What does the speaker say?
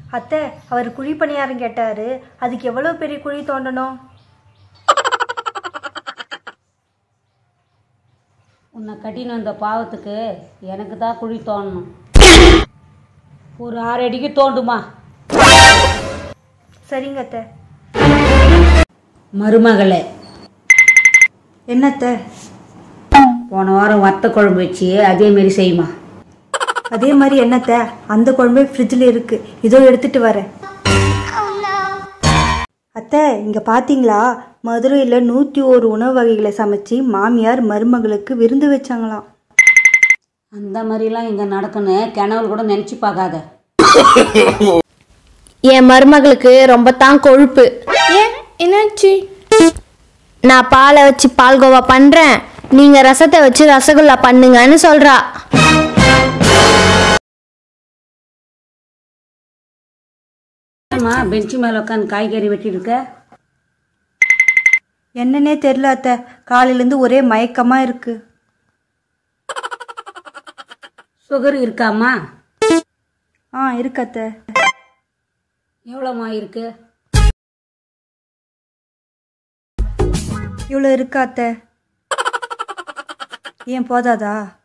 அத்தை அவர் குழி பணியாரம் கேட்டாரு அதுக்கு எவ்வளோ பெரிய குழி தோண்டணும் உன்னை கட்டின அந்த பாவத்துக்கு எனக்கு தான் குழி தோண்டணும் ஒரு ஆறு அடிக்கு தோண்டுமா சரிங்க அத்தை மருமகளே என்னத்தை போன வாரம் வத்த குழம்பு வச்சு அதே மாரி செய்யுமா அதே மாதிரி என்னத்தை அந்த குழம்பே ஃப்ரிட்ஜில் இருக்கு இதோ எடுத்துட்டு வரேன் அத்தை இங்க பாத்தீங்களா மதுரையில் நூற்றி ஒரு உணவு வகைகளை சமைச்சு மாமியார் மருமகளுக்கு விருந்து வச்சாங்களாம் அந்த மாதிரிலாம் இங்கே நடக்குன்னு கிணவுல கூட நினச்சி பார்க்காத என் மருமகளுக்கு ரொம்ப தான் கொழுப்பு ஏன் என்னாச்சு நான் பாலை வச்சு பால்கோவா பண்றேன் நீங்க ரசத்தை வச்சு ரசகுல்லா பண்ணுங்கன்னு சொல்றா அம்மா பெஞ்சு மேலே உட்காந்து காய்கறி வெட்டிட்டு இருக்க என்னன்னே தெரில அத்தை காலையிலேருந்து ஒரே மயக்கமா இருக்கு சுகர் இருக்காம்மா ஆ இருக்கு அத்தை எவ்வளோம்மா இருக்கு இவ்வளோ இருக்கா அத்தை ஏன் போதாதா